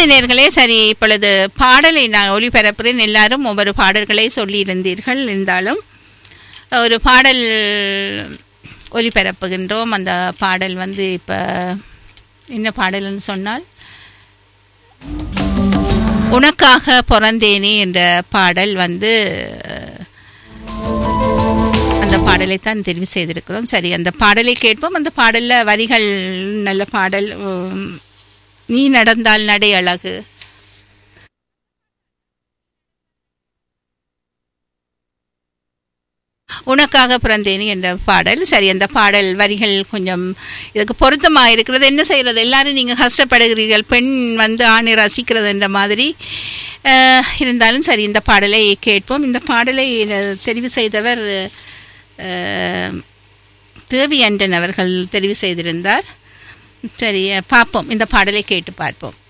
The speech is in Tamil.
நல்லது நேர்களே சரி இப்பொழுது பாடலை நான் ஒளிபரப்புகிறேன் எல்லாரும் ஒவ்வொரு பாடல்களை சொல்லியிருந்தீர்கள் இருந்தாலும் ஒரு பாடல் ஒளிபரப்புகின்றோம் அந்த பாடல் வந்து இப்போ என்ன பாடல்னு சொன்னால் உனக்காக பிறந்தேனே என்ற பாடல் வந்து அந்த பாடலை தான் தெரிவு செய்திருக்கிறோம் சரி அந்த பாடலை கேட்போம் அந்த பாடலில் வரிகள் நல்ல பாடல் உம், நீ நடந்தால் நடை அழகு உனக்காக பிறந்தேனே என்ற பாடல் சரி அந்த பாடல் வரிகள் கொஞ்சம் இதுக்கு பொருத்தமாக இருக்கிறது என்ன செய்கிறது எல்லாரும் நீங்கள் கஷ்டப்படுகிறீர்கள் பெண் வந்து ஆணை ரசிக்கிறது என்ற மாதிரி அஹ், இருந்தாலும் சரி இந்த பாடலை கேட்போம் இந்த பாடலை அஹ், தெரிவு செய்தவர் அஹ், தேவி அண்டன் அவர்கள் தெரிவு செய்திருந்தார் சரி பார்ப்போம் இந்த பாடலை கேட்டு பார்ப்போம்